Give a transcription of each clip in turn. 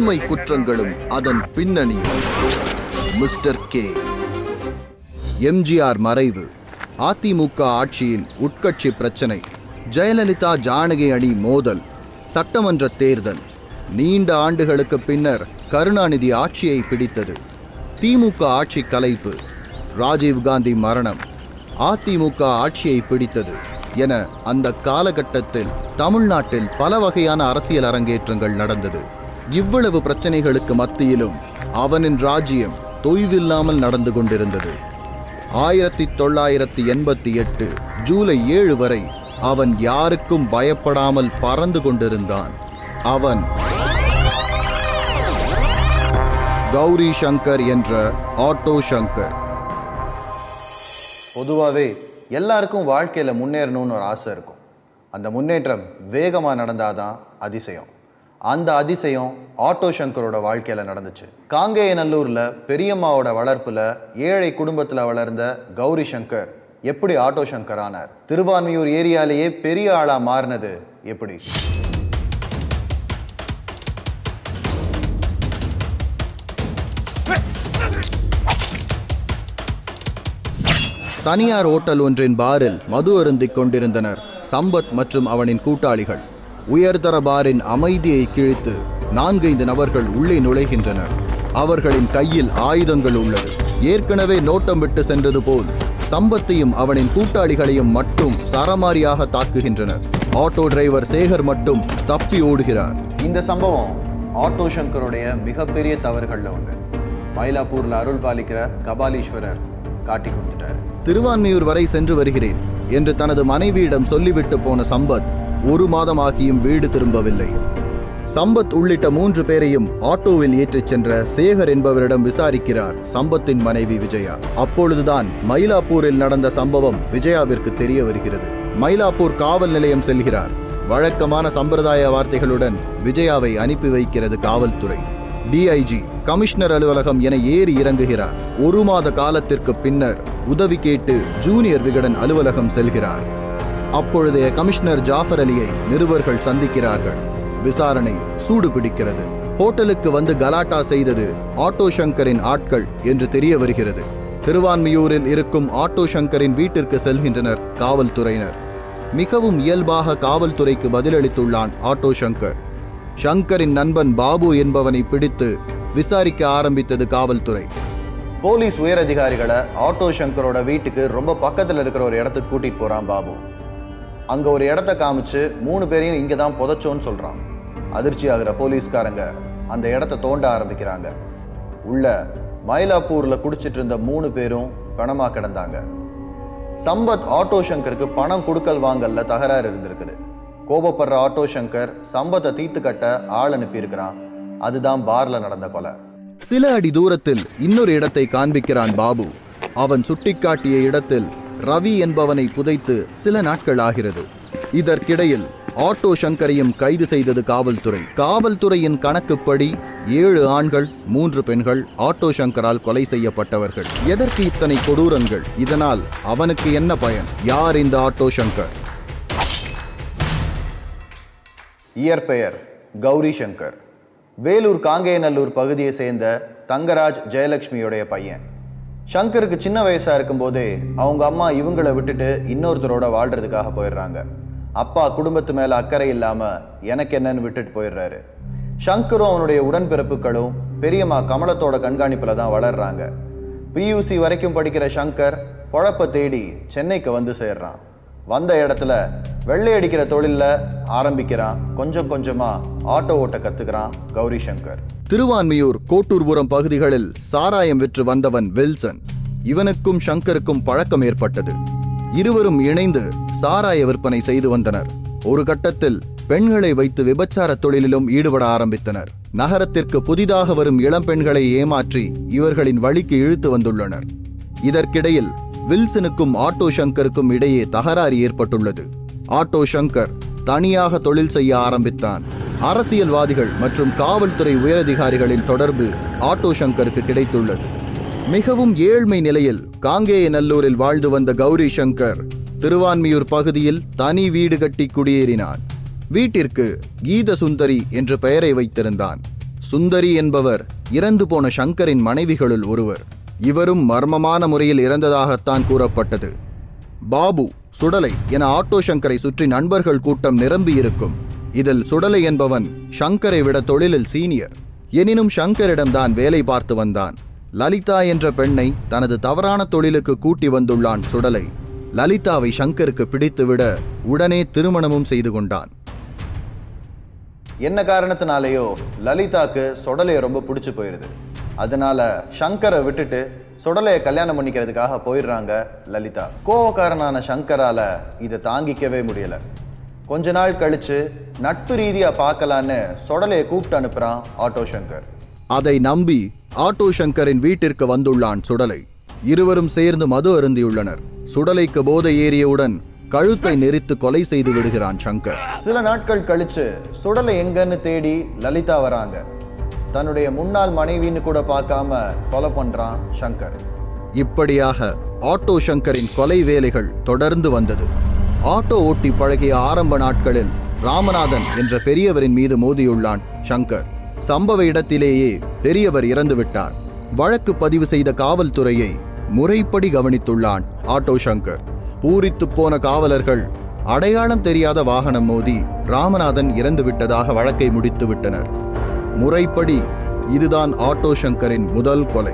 புதுமை குற்றங்களும் அதன் பின்னணியும் mister K MGR மறைவு அதிமுக ஆட்சியில் உட்கட்சி பிரச்சனை ஜெயலலிதா ஜானகி அணி மோதல் சட்டமன்ற தேர்தல் நீண்ட ஆண்டுகளுக்கு பின்னர் கருணாநிதி ஆட்சியை பிடித்தது திமுக ஆட்சி கலைப்பு ராஜீவ்காந்தி மரணம் அதிமுக ஆட்சியை பிடித்தது என அந்த காலகட்டத்தில் தமிழ்நாட்டில் பல வகையான அரசியல் அரங்கேற்றங்கள் நடந்தது இவ்வளவு பிரச்சனைகளுக்கு மத்தியிலும் அவனின் ராஜ்யம் தொய்வில்லாமல் நடந்து கொண்டிருந்தது ஆயிரத்தி தொள்ளாயிரத்தி எண்பத்தி எட்டு ஜூலை ஏழு வரை அவன் யாருக்கும் பயப்படாமல் பறந்து கொண்டிருந்தான் அவன் கௌரி சங்கர் என்ற ஆட்டோ சங்கர் பொதுவாகவே எல்லாருக்கும் வாழ்க்கையில் முன்னேறணும்னு ஒரு ஆசை இருக்கும் அந்த முன்னேற்றம் வேகமாக நடந்தாதான் அதிசயம் அந்த அதிசயம் ஆட்டோ சங்கரோட வாழ்க்கையில் நடந்துச்சு காங்கேயநல்லூரில் பெரியம்மாவோட வளர்ப்பில் ஏழை குடும்பத்தில் வளர்ந்த கௌரி சங்கர் எப்படி ஆட்டோ சங்கர் ஆனார் திருவான்மியூர் ஏரியாலேயே பெரிய ஆளாக மாறினது எப்படி தனியார் ஓட்டல் ஒன்றின் பாரில் மது அருந்திக் கொண்டிருந்தனர் சம்பத் மற்றும் அவனின் கூட்டாளிகள் உயர்தர பாரின் அமைதியை கிழித்து நான்கைந்து நபர்கள் உள்ளே நுழைகின்றனர் அவர்களின் கையில் ஆயுதங்கள் உள்ளது ஏற்கனவே நோட்டம் விட்டு சென்றது போல் சம்பத்தையும் அவனின் கூட்டாளிகளையும் மட்டும் சரமாரியாக தாக்குகின்றனர் ஆட்டோ டிரைவர் சேகர் மட்டும் தப்பி ஓடுகிறார் இந்த சம்பவம் ஆட்டோ சங்கருடைய மிகப்பெரிய தவறுகள்ல ஒன்று மயிலாப்பூர்ல அருள் பாலிக்கிற கபாலீஸ்வரர் காட்டி கொடுத்துட்டார் திருவான்மியூர் வரை சென்று வருகிறேன் என்று தனது மனைவியிடம் சொல்லிவிட்டு போன சம்பத் ஒரு மாதமாகியும் வீடு திரும்பவில்லை சம்பத் உள்ளிட்ட மூன்று பேரையும் ஆட்டோவில் ஏற்றிச் சென்ற சேகர் என்பவரிடம் விசாரிக்கிறார் சம்பத்தின் மனைவி விஜயா அப்பொழுதுதான் மயிலாப்பூரில் நடந்த சம்பவம் விஜயாவிற்கு தெரிய வருகிறது மயிலாப்பூர் காவல் நிலையம் செல்கிறார் வழக்கமான சம்பிரதாய வார்த்தைகளுடன் விஜயாவை அனுப்பி வைக்கிறது காவல்துறை டிஐஜி கமிஷனர் அலுவலகம் என ஏறி இறங்குகிறார் ஒரு மாத காலத்திற்கு பின்னர் உதவி கேட்டு ஜூனியர் விகடன் அலுவலகம் செல்கிறார் அப்பொழுதைய கமிஷனர் ஜாஃபர் அலியை நிருபர்கள் சந்திக்கிறார்கள் விசாரணை சூடு பிடிக்கிறது ஹோட்டலுக்கு வந்து கலாட்டா செய்தது ஆட்டோ சங்கரின் ஆட்கள் என்று தெரிய வருகிறது திருவான்மியூரில் இருக்கும் ஆட்டோ சங்கரின் வீட்டிற்கு செல்கின்றனர் காவல்துறையினர் மிகவும் இயல்பாக காவல்துறைக்கு பதிலளித்துள்ளான் ஆட்டோ சங்கர் ஷங்கரின் நண்பன் பாபு என்பவனை பிடித்து விசாரிக்க ஆரம்பித்தது காவல்துறை போலீஸ் உயரதிகாரிகளை ஆட்டோ சங்கரோட வீட்டுக்கு ரொம்ப பக்கத்தில் இருக்கிற ஒரு இடத்துக்கு கூட்டிட்டு போறான் பாபு அங்க ஒரு இடத்த காமிச்சு மூணு பேரையும் இங்க தான் புதைச்சோன்னு சொல்றான் அதிர்ச்சி ஆகிற போலீஸ்காரங்க அந்த இடத்த தோண்ட ஆரம்பிக்கிறாங்க உள்ள மயிலாப்பூர்ல குடிச்சிட்டு இருந்த மூணு பேரும் பணமா கிடந்தாங்க சம்பத் ஆட்டோ சங்கருக்கு பணம் கொடுக்கல் வாங்கல்ல தகராறு இருந்திருக்குது கோபப்படுற ஆட்டோ சங்கர் சம்பத்தை தீர்த்து கட்ட ஆள் அனுப்பியிருக்கிறான் அதுதான் பார்ல நடந்த கொலை சில அடி தூரத்தில் இன்னொரு இடத்தை காண்பிக்கிறான் பாபு அவன் சுட்டிக்காட்டிய இடத்தில் ரவி என்பவனை புதைத்து சில நாட்கள் ஆகிறது இதற்கிடையில் ஆட்டோ சங்கரையும் கைது செய்தது காவல்துறை காவல்துறையின் கணக்குப்படி ஏழு ஆண்கள் மூன்று பெண்கள் ஆட்டோ சங்கரால் கொலை செய்யப்பட்டவர்கள் எதற்கு இத்தனை கொடூரங்கள் இதனால் அவனுக்கு என்ன பயன் யார் இந்த ஆட்டோ சங்கர் இயற்பெயர் கௌரி சங்கர் வேலூர் காங்கேயநல்லூர் பகுதியை சேர்ந்த தங்கராஜ் ஜெயலட்சுமியுடைய பையன் சங்கருக்கு சின்ன வயசா இருக்கும்போதே அவங்க அம்மா இவங்களை விட்டுட்டு இன்னொருத்தரோட வாழ்றதுக்காக போயிடுறாங்க அப்பா குடும்பத்து மேல அக்கறை இல்லாம எனக்கு என்னன்னு விட்டுட்டு போயிடுறாரு சங்கரும் அவனுடைய உடன்பிறப்புகளும் பெரியம்மா கமலத்தோட கண்காணிப்புல தான் வளர்றாங்க பியூசி வரைக்கும் படிக்கிற சங்கர் பொழப்ப தேடி சென்னைக்கு வந்து சேர்றான் வந்த இடத்துல வெள்ளை அடிக்கிற தொழில்ல ஆரம்பிக்கிறான் கொஞ்சம் கொஞ்சமா ஆட்டோ ஓட்ட கத்துக்கிறான் கௌரி சங்கர் திருவான்மியூர் கோட்டூர்புரம் பகுதிகளில் சாராயம் விற்று வந்தவன் வில்சன் இவனுக்கும் சங்கருக்கும் பழக்கம் ஏற்பட்டது இருவரும் இணைந்து சாராய விற்பனை செய்து வந்தனர் ஒரு கட்டத்தில் பெண்களை வைத்து விபச்சார தொழிலிலும் ஈடுபட ஆரம்பித்தனர் நகரத்திற்கு புதிதாக வரும் இளம் பெண்களை ஏமாற்றி இவர்களின் வழிக்கு இழுத்து வந்துள்ளனர் இதற்கிடையில் வில்சனுக்கும் ஆட்டோ சங்கருக்கும் இடையே தகராறு ஏற்பட்டுள்ளது ஆட்டோ சங்கர் தனியாக தொழில் செய்ய ஆரம்பித்தான் அரசியல்வாதிகள் மற்றும் காவல்துறை உயரதிகாரிகளின் தொடர்பு ஆட்டோ சங்கருக்கு கிடைத்துள்ளது மிகவும் ஏழ்மை நிலையில் காங்கேயநல்லூரில் வாழ்ந்து வந்த கௌரி சங்கர் திருவான்மியூர் பகுதியில் தனி வீடு கட்டி குடியேறினான் வீட்டிற்கு கீத சுந்தரி என்ற பெயரை வைத்திருந்தான் சுந்தரி என்பவர் இறந்து போன சங்கரின் மனைவிகளுள் ஒருவர் இவரும் மர்மமான முறையில் இறந்ததாகத்தான் கூறப்பட்டது பாபு சுடலை என ஆட்டோ சங்கரை சுற்றி நண்பர்கள் கூட்டம் நிரம்பியிருக்கும் இதில் சுடலை என்பவன் சங்கரை விட தொழிலில் சீனியர் எனினும் சங்கரிடம்தான் வேலை பார்த்து வந்தான் லலிதா என்ற பெண்ணை தனது தவறான தொழிலுக்கு கூட்டி வந்துள்ளான் சுடலை லலிதாவை சங்கருக்கு பிடித்துவிட உடனே திருமணமும் செய்து கொண்டான் என்ன காரணத்தினாலேயோ லலிதாக்கு சுடலையை ரொம்ப பிடிச்சு போயிருது அதனால சங்கரை விட்டுட்டு சுடலையை கல்யாணம் பண்ணிக்கிறதுக்காக போயிடுறாங்க லலிதா கோவக்காரனான சங்கரால இதை தாங்கிக்கவே முடியல கொஞ்ச நாள் கழிச்சு நட்பு ரீதியா பார்க்கலான்னு சுடலையை கூப்பிட்டு அனுப்புறான் ஆட்டோ சங்கர் அதை நம்பி ஆட்டோ சங்கரின் வீட்டிற்கு வந்துள்ளான் சுடலை இருவரும் சேர்ந்து மது அருந்தியுள்ளனர் சுடலைக்கு போதை ஏறியவுடன் கழுத்தை நெரித்து கொலை செய்து விடுகிறான் சங்கர் சில நாட்கள் கழிச்சு சுடலை எங்கன்னு தேடி லலிதா வராங்க தன்னுடைய முன்னாள் மனைவின்னு கூட பார்க்காம கொலை பண்றான் சங்கர் இப்படியாக ஆட்டோ சங்கரின் கொலை வேலைகள் தொடர்ந்து வந்தது ஆட்டோ ஓட்டி பழகிய ஆரம்ப நாட்களில் ராமநாதன் என்ற பெரியவரின் மீது மோதியுள்ளான் சங்கர் சம்பவ இடத்திலேயே பெரியவர் இறந்து விட்டார் வழக்கு பதிவு செய்த காவல்துறையை முறைப்படி கவனித்துள்ளான் ஆட்டோ சங்கர் பூரித்து போன காவலர்கள் அடையாளம் தெரியாத வாகனம் மோதி ராமநாதன் இறந்து விட்டதாக வழக்கை முடித்து விட்டனர் முறைப்படி இதுதான் ஆட்டோ சங்கரின் முதல் கொலை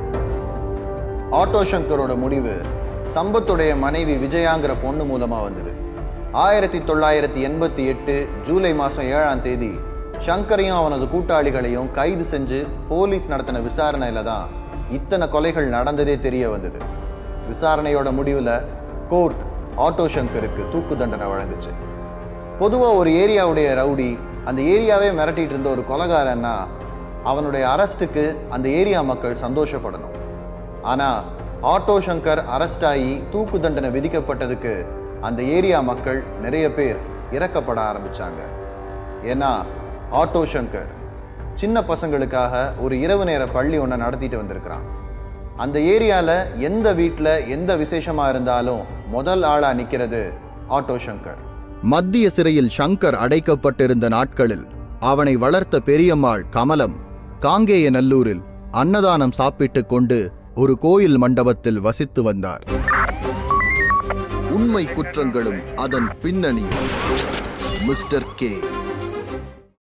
ஆட்டோ சங்கரோட முடிவு சம்பத்துடைய மனைவி விஜயாங்கிற பொண்ணு மூலமா வந்தது ஆயிரத்தி தொள்ளாயிரத்தி எண்பத்தி எட்டு ஜூலை மாதம் ஏழாம் தேதி சங்கரையும் அவனது கூட்டாளிகளையும் கைது செஞ்சு போலீஸ் நடத்தின விசாரணையில தான் இத்தனை கொலைகள் நடந்ததே தெரிய வந்தது விசாரணையோட முடிவில் கோர்ட் ஆட்டோ சங்கருக்கு தூக்கு தண்டனை வழங்குச்சு பொதுவாக ஒரு ஏரியாவுடைய ரவுடி அந்த ஏரியாவே மிரட்டிட்டு இருந்த ஒரு கொலகாரன்னா அவனுடைய அரெஸ்ட்டுக்கு அந்த ஏரியா மக்கள் சந்தோஷப்படணும் ஆனால் ஆட்டோ சங்கர் அரெஸ்ட் ஆகி தூக்கு தண்டனை விதிக்கப்பட்டதுக்கு அந்த ஏரியா மக்கள் நிறைய பேர் இறக்கப்பட ஆரம்பிச்சாங்க ஏன்னா ஆட்டோ சங்கர் சின்ன பசங்களுக்காக ஒரு இரவு நேர பள்ளி ஒன்றை நடத்திட்டு வந்திருக்கிறான் அந்த ஏரியாவில் எந்த வீட்டில் எந்த விசேஷமா இருந்தாலும் முதல் ஆளாக நிற்கிறது ஆட்டோ சங்கர் மத்திய சிறையில் சங்கர் அடைக்கப்பட்டிருந்த நாட்களில் அவனை வளர்த்த பெரியம்மாள் கமலம் காங்கேய நல்லூரில் அன்னதானம் சாப்பிட்டுக் கொண்டு ஒரு கோயில் மண்டபத்தில் வசித்து வந்தார் உண்மை குற்றங்களும் அதன் பின்னணியும் மிஸ்டர் கே